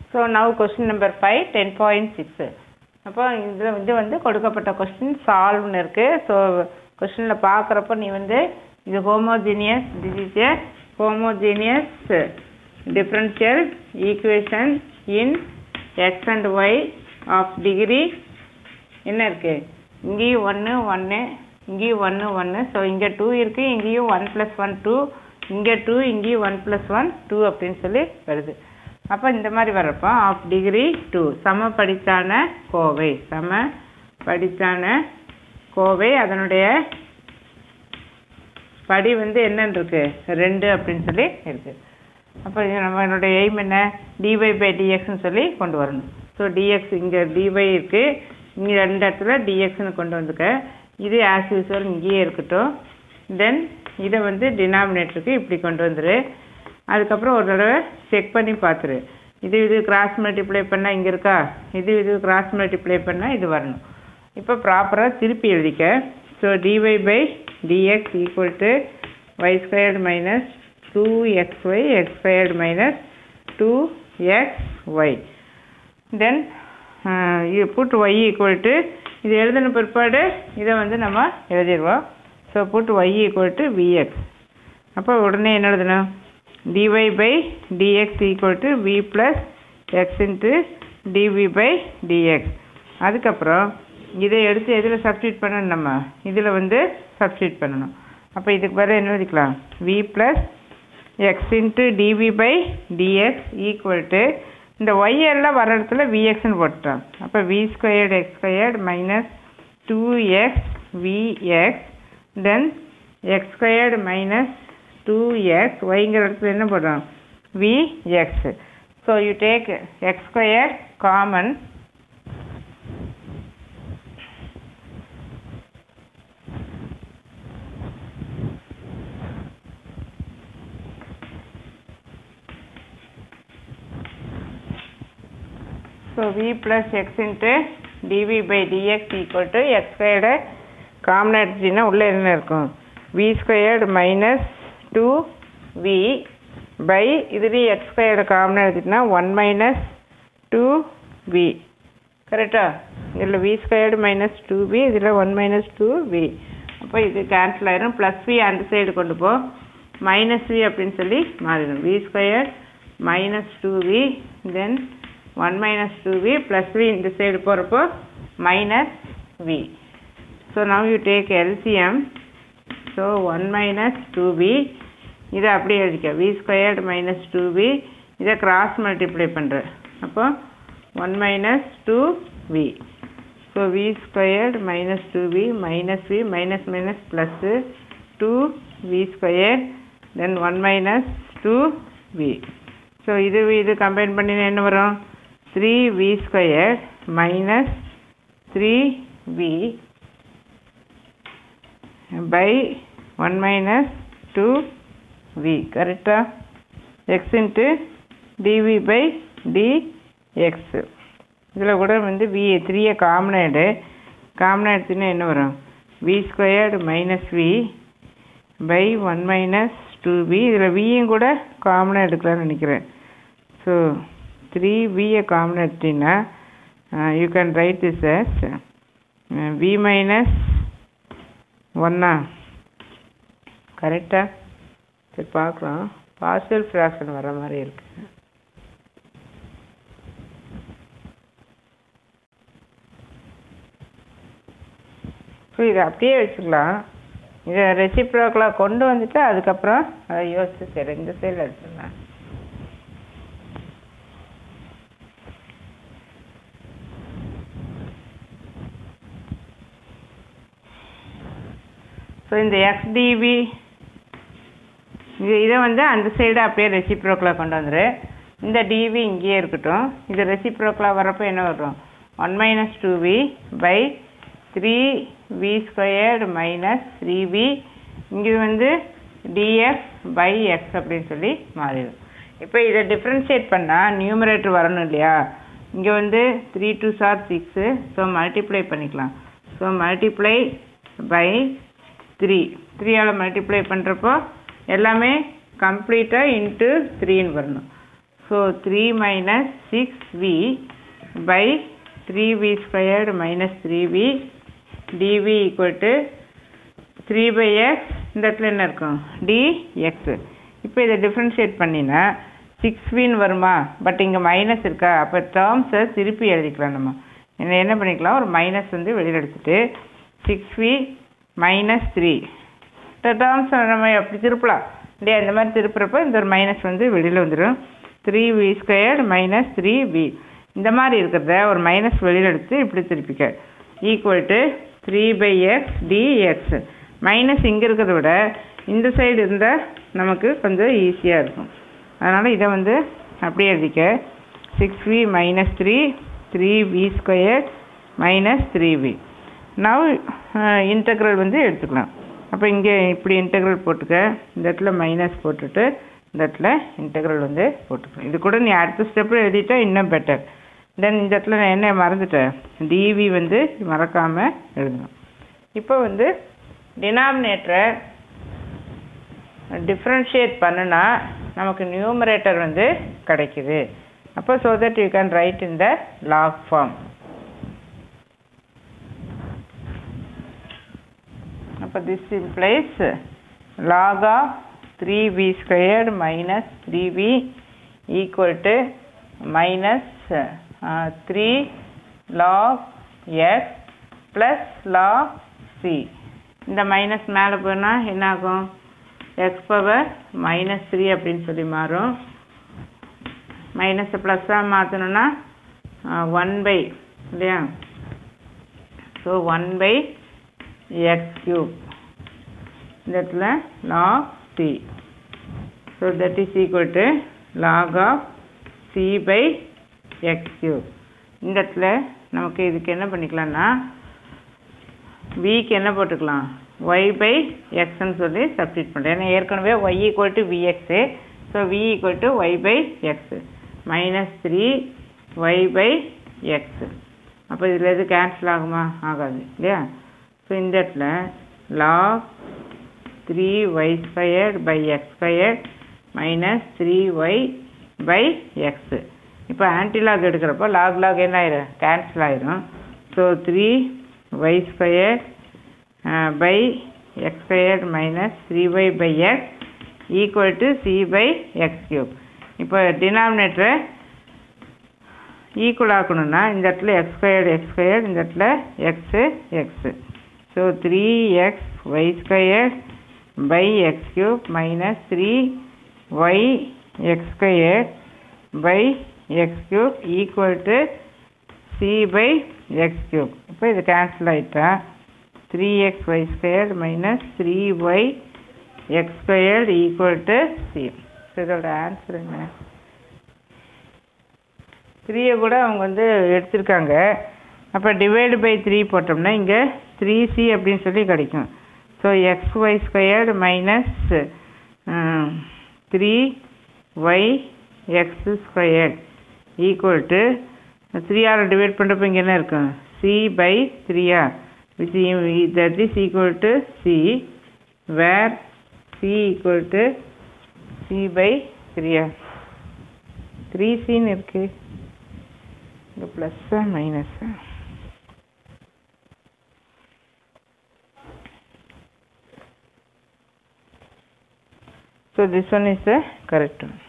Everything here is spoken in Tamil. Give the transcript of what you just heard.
So now question number five ten point six அப்போ இதில் இது வந்து கொடுக்கப்பட்ட கொஸ்டின் சால்வ்னு இருக்குது ஸோ கொஸ்டினில் பார்க்குறப்ப நீ வந்து இது homogeneous this is a homogeneous differential equation in x and y of degree என்ன இருக்குது இங்கேயும் ஒன்று ஒன்று இங்கேயும் ஒன்று ஒன்று ஸோ இங்கே டூ இருக்குது இங்கேயும் ஒன் ப்ளஸ் ஒன் டூ இங்கே டூ இங்கேயும் ஒன் ப்ளஸ் ஒன் டூ அப்படின்னு சொல்லி வருது அப்போ இந்த மாதிரி வர்றப்போ ஆஃப் டிகிரி டூ சம படித்தான கோவை சம படித்தான கோவை அதனுடைய படி வந்து என்னன்னு இருக்கு ரெண்டு அப்படின்னு சொல்லி இருக்கு அப்போ இது நம்மளுடைய எய்ம் என்ன டிஒய் பை டிஎக்ஸ்னு சொல்லி கொண்டு வரணும் ஸோ டிஎக்ஸ் இங்கே டிஒய் இருக்கு இங்கே ரெண்டு இடத்துல டிஎக்ஸ்னு கொண்டு வந்துக்க இது ஆஸ் யூஸ்வல் இங்கேயே இருக்கட்டும் தென் இதை வந்து டினாமினேட்டருக்கு இப்படி கொண்டு வந்துரு அதுக்கப்புறம் ஒரு தடவை செக் பண்ணி பார்த்துரு இது இது கிராஸ் மல்டிப்ளை பண்ணால் இங்கே இருக்கா இது இது கிராஸ் மல்டிப்ளை பண்ணால் இது வரணும் இப்போ ப்ராப்பராக திருப்பி எழுதிக்க so dy by dx equal to y squared minus two x y x squared minus two x y then இது புட் ஒய் ஈக்குவல் டு இது எழுதின பிற்பாடு இதை வந்து நம்ம எழுதிடுவோம் so put y equal to vx அப்போ உடனே என்ன எழுதணும் dy by dx equal to v plus x into dv by dx அதுக்கப்புறம் இதை எடுத்து எதில் சப்ஸ்டியூட் பண்ணணும் நம்ம இதில் வந்து சப்ஸ்டியூட் பண்ணணும் அப்போ இதுக்கு பதிலாக என்ன எழுதிக்கலாம் v plus x into dv by dx equal to இந்த y எல்லாம் வர இடத்துல vxன்னு போட்டுட்டோம் அப்போ v squared x squared minus 2x vx then x squared minus 2x yங்கிற இடத்துல என்ன போடுறோம் vx so you take x square common so v plus x into dv by dx equal to x squared common எடுத்துட்டீங்கன்னா உள்ளே என்ன இருக்கும் v squared minus two v by இதுலேயும் எக்ஸ் ஸ்கொயர்டு காமனாக எடுத்துக்கிட்டா ஒன் மைனஸ் டூ வி கரெக்டா இதில் v squared minus two v இதில் ஒன் மைனஸ் டூ வி அப்போ இது கேன்சல் ஆயிரும் ப்ளஸ் வி அந்த சைடு கொண்டு போ மைனஸ் வி அப்படின்னு சொல்லி மாறிடும் v square minus two v then one minus two v plus v இந்த சைடு போகிறப்போ minus v so now you take LCM so one minus two v இதை அப்படியே எழுதிக்க v squared minus two v இதை கிராஸ் மல்டிப்ளை பண்ணுறேன் அப்போ one minus two v so v squared minus two v minus v minus minus plus two v square then one minus two v so இது இது கம்பைன் பண்ணி என்ன வரும் three v square minus three v by one minus two v கரெக்டா x into dv by dx இதில் கூட வந்து வி த்ரீயை காமனாக எடு காமனாக எடுத்துன்னா என்ன வரும் v squared minus v by one minus two v இதில் வியும் கூட காமனாக எடுக்கலாம்னு நினைக்கிறேன் ஸோ த்ரீ வியை காமனாக எடுத்தீங்கன்னா you can write this as v minus ஒன்றா கரெக்டா சரி பார்க்கலாம் பார்சல் ஃப்ராக்ஷன் வர மாதிரி இருக்கு ஸோ இதை அப்படியே வச்சுக்கலாம் இதை ரெசிப்ரோக்கலாக கொண்டு வந்துட்டு அதுக்கப்புறம் அதை யோசிச்சு சரி இந்த சைடில் எடுத்துடலாம் ஸோ இந்த எக்ஸ்டிவி இது இதை வந்து அந்த சைடு அப்படியே ரெசிப்ரோக்கலாக கொண்டு வந்துரு இந்த டிவி இங்கேயே இருக்கட்டும் இது ரெசிப்ரோக்கலாக வரப்போ என்ன வரும் one minus two v by three v squared minus three v இங்கே வந்து டிஎஃப் பை எக்ஸ் அப்படின்னு சொல்லி மாறிடும் இப்போ இதை டிஃப்ரென்ஷியேட் பண்ணால் நியூமரேட்டர் வரணும் இல்லையா இங்கே வந்து three two sir six so multiply பண்ணிக்கலாம் ஸோ மல்டிப்ளை பை த்ரீ த்ரீயால் மல்டிப்ளை பண்ணுறப்போ எல்லாமே கம்ப்ளீட்டாக இன்ட்டு த்ரீன்னு வரணும் so three minus six v by three v squared minus three v dv equal to three by x இந்த இடத்துல என்ன இருக்கும் டி எக்ஸு இப்போ இதை டிஃப்ரென்ஷியேட் பண்ணினா சிக்ஸ் வின்னு வருமா பட் இங்கே மைனஸ் இருக்கா அப்போ டேர்ம்ஸை திருப்பி எழுதிக்கலாம் நம்ம என்ன என்ன பண்ணிக்கலாம் ஒரு மைனஸ் வந்து வெளியில் எடுத்துட்டு சிக்ஸ் வி மைனஸ் த்ரீ இந்த டேர்ம்ஸ் நம்ம அப்படி திருப்பலாம் இல்லையா இந்த மாதிரி திருப்புறப்போ இந்த ஒரு மைனஸ் வந்து வெளியில் வந்துடும் three v squared minus three v இந்த மாதிரி இருக்கிறத ஒரு மைனஸ் வெளியில் எடுத்து இப்படி திருப்பிக்க equal to three by x dx minus இங்கே இருக்கிறத விட இந்த சைடு இருந்தால் நமக்கு கொஞ்சம் ஈஸியாக இருக்கும் அதனால் இதை வந்து அப்படியே எழுதிக்க six v minus three three v square minus three v now integral வந்து எடுத்துக்கலாம் அப்போ இங்கே இப்படி இன்டெக்ரல் போட்டுக்க இந்த இடத்துல மைனஸ் போட்டுட்டு இந்த இடத்துல இன்டெக்ரல் வந்து போட்டுக்கலாம் இது கூட நீ அடுத்த ஸ்டெப்பில் எழுதிட்டா இன்னும் பெட்டர் தென் இந்த இடத்துல நான் என்ன மறந்துட்டேன் டிவி வந்து மறக்காமல் எழுதணும் இப்போ வந்து டினாமினேட்டரை டிஃப்ரென்ஷியேட் பண்ணுனா நமக்கு நியூமரேட்டர் வந்து கிடைக்குது அப்போ so that you can write in the log form அப்போ this implies log of 3v squared minus 3v equal to minus uh, 3 log x plus log c இந்த மைனஸ் மேலே போனால் என்ன ஆகும் எக்ஸ் பவர் மைனஸ் த்ரீ அப்படின்னு சொல்லி மாறும் மைனஸை ப்ளஸ்ஸாக மாற்றணும்னா ஒன் பை இல்லையா ஸோ ஒன் பை எக்ஸ் கியூப் இந்த இடத்துல log c so that is equal to log of c by x cube இந்த இடத்துல நமக்கு இதுக்கு என்ன பண்ணிக்கலாம்னா விக்கு என்ன போட்டுக்கலாம் ஒய் பை எக்ஸ்ன்னு சொல்லி சப்ஸ்டிட் பண்ணுறேன் ஏன்னா ஏற்கனவே y equal to vx so v equal to y by x minus three y by x அப்போ இதில் எது கேன்சல் ஆகுமா ஆகாது இல்லையா ஸோ இந்த இடத்துல log three y squared by x squared minus three y by x இப்போ ஆன்டிலாக் எடுக்கிறப்போ லாக் லாக் என்ன ஆயிரும் கேன்சல் ஆயிரும் so three y square by x squared minus three y by x equal to c by x cube இப்போ டினாமினேட்டரை ஈக்குவல் ஆக்கணும்னா இந்த இடத்துல எக்ஸ் ஸ்கொயர்டு எக்ஸ் ஸ்கொயர்டு இந்த இடத்துல x x so three x y square by x cube minus three y x square by x cube equal to c by x cube இப்போ இது கேன்சல் ஆகிட்டா three x y square minus three y x square equal to c so இதோட ஆன்சர் என்ன த்ரீயை கூட அவங்க வந்து எடுத்திருக்காங்க அப்போ டிவைடு பை த்ரீ போட்டோம்னா இங்கே த்ரீ சி அப்படின்னு சொல்லி கிடைக்கும் so x y squared minus three y x squared equal to த்ரீயால் டிவைட் பண்ணுறப்ப இங்கே என்ன இருக்கும் சி பை த்ரீயா which that is equal to c where c equal to c by த்ரீயா த்ரீ சின்னு இருக்குது இங்கே ப்ளஸ்ஸா மைனஸா So this one is the correct one.